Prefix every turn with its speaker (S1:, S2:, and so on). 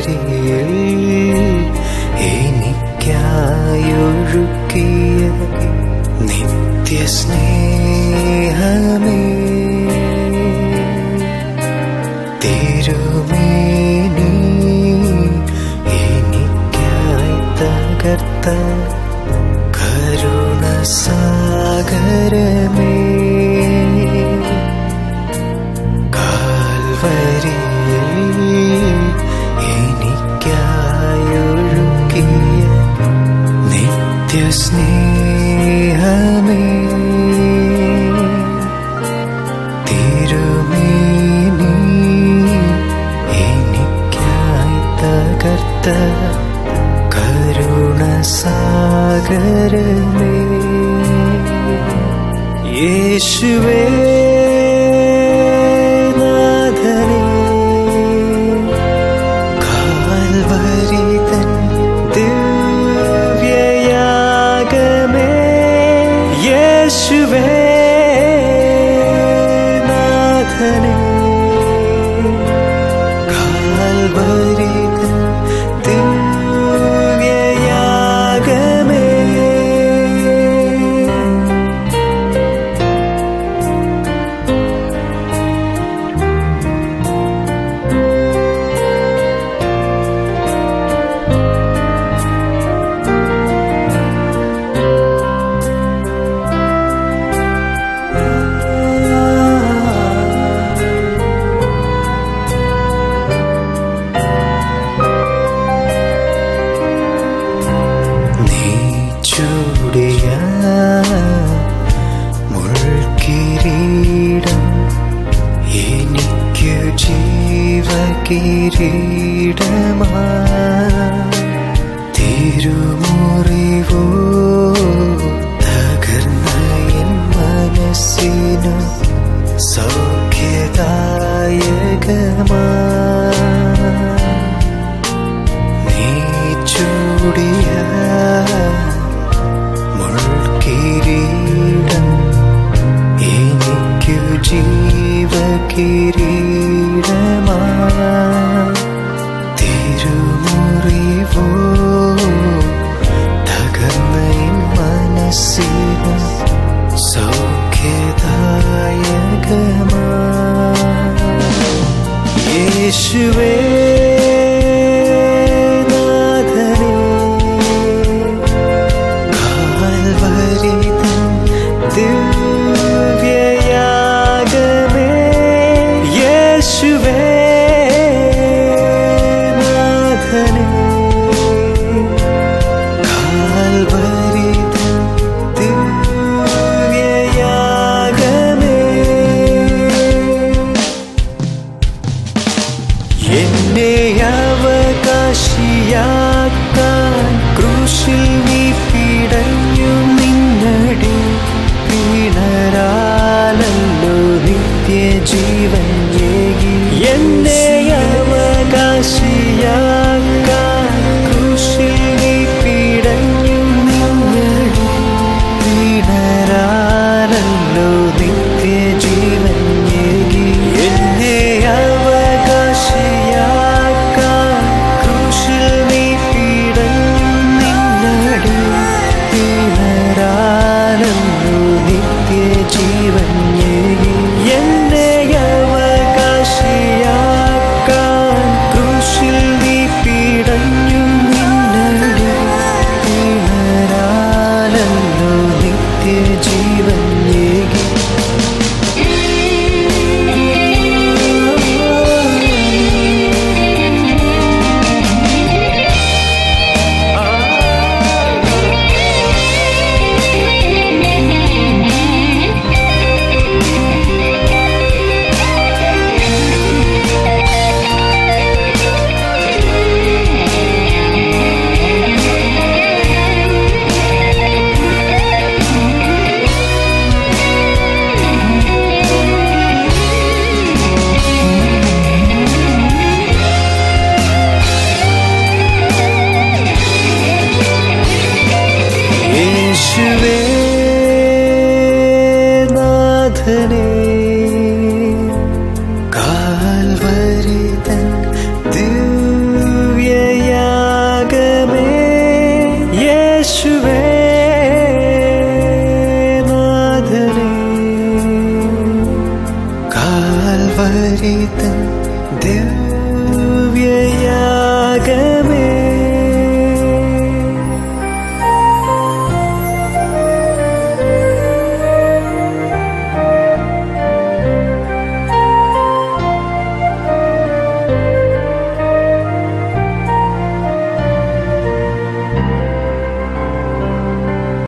S1: കാൽവരിയിൽ എനിക്കായൊഴുക്കിയ നിത്യസ്നേഹമേ തിരുമേനി എനിക്കായി തകർത്ത കരുണസാഗരമേ കാൽവരിയിൽ എനിക്കായൊഴുക്കിയ നിത്യസ്നേഹമേ തിരുമേനി എനിക്കായി തകർത്ത കരുണസാഗരമേ യേശുവേ നാഥനേ കാൽവരി തൻ ദിവ്യയാഗമേ യേശുവേ നാഥനേ കാൽവരി തൻ ദിവ്യയാഗമേ നീ ചൂടിയ മുൾക്കിരീടം എനിക്കു ജീവകിരീടമാ തിരുമുറിവോ തകർന്ന എൻ മനസ്സിനു സൗഖ്യദായകമാ നീ ചൂടിയ മുൾക്കിരീടം എനിക്കു ജീവകിരീടമാ തിരുമുറിവോ തകർന്ന എൻ മനസ്സിന് സൗഖ്യദായകമാ യേശുവേ നാഥനേ കാൽവരി തൻ ദിവ്യയാഗമേ യേശുവേ നാഥനേ കാൽവരി തൻ ദിവ്യയാഗമേ എന്നെ അവകാശിയാക്കാൻ ക്രൂശിൽ നീ പിടഞ്ഞു നിന്നടി വീണരാലല്ലോ നിത്യജീവൻ ഏകി എന്നെ അവകാശിയാക്കാൻ